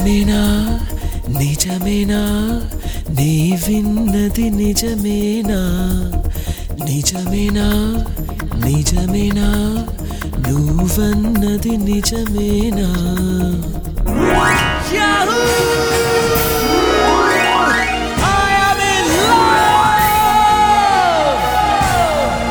నిజమేనా నిజమేనా నీ విన్నది నిజమేనా నిజమేనా నిజమేనా నువ్వన్నది నిజమేనా I am in love!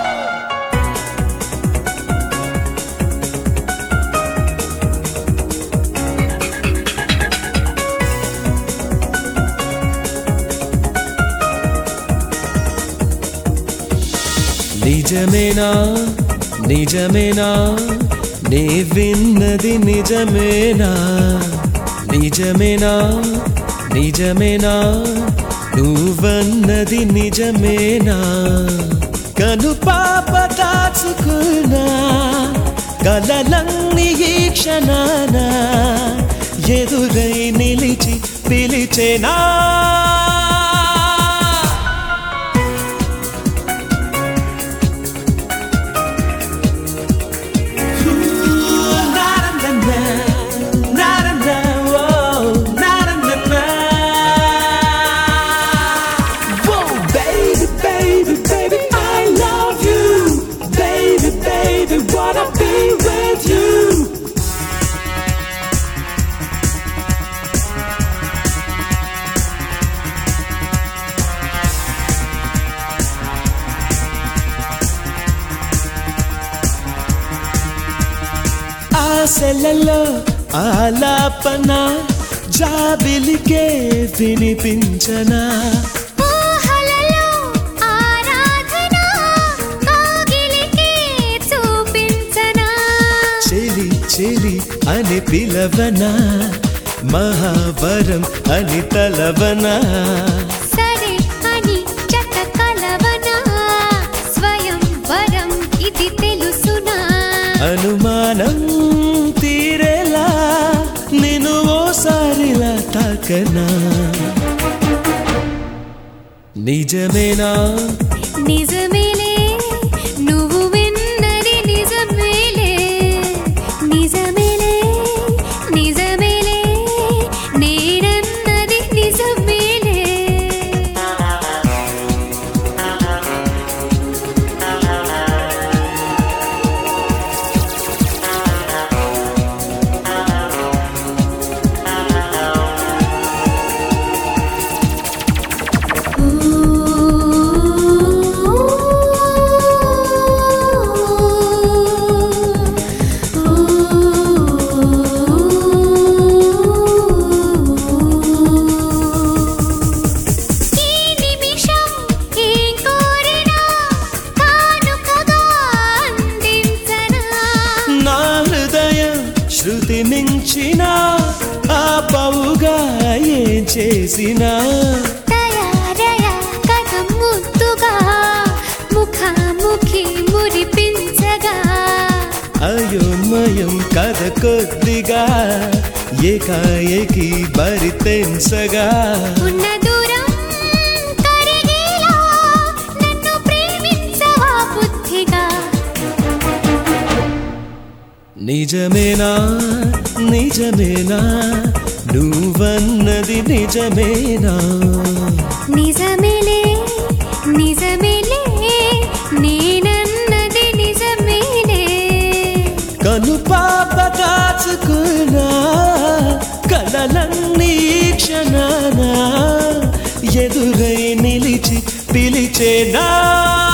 నిజమేనా నిజమేనా నే విన్నది నిజమేనా నిజమేనా నిజమేనా నువ్వన్నది నిజమేనా కను పాప దాచుకున్నా కలలన్నీ ఈ క్షణాన ఎదురై నిలిచి పిలిచేనా With you ఆశలలో ఆలాపన జాబిలికే వినిపించనా ఊహలలో ఆరాధన కాగిలికే చూపించనా చెలి చెలి అని పిలవనా మహావరం అని తలవనా సరే అని జత కలవనా స్వయం వరం ఇది తెలుసునా అనుమానం తీరేలా నేను ఓసారిలా తాకనా నిజమేనా నిజమేలే నువ్వు విన్నది నిజమేలే నిజమేలే నిజమేలే నేనన్నది నిజమేలే ఈ నిమిషం ఏం కోరినా కానుకగా అందించనా నా హృదయం శృతి మించిన ఆ పౌగా ఏం చేసినా తయారయ కథ ముద్దుగా ముఖాముఖి మురిపించగా అయోమయం కథ కొద్దిగా ఏకాఏకి బరి తెంచగా ఉన్న దూరం కరిగేలా నన్ను ప్రేమించవా బుద్ధిగా నిజమేనా నిజమేనా నువ్వన్నది నిజమేనా నిజమేలే నిజమేలే నేనన్నది నిజమేలే కను పాప దాచుకున్నా కలలన్నీ క్షణాన ఎదురై నిలిచి పిలిచేనా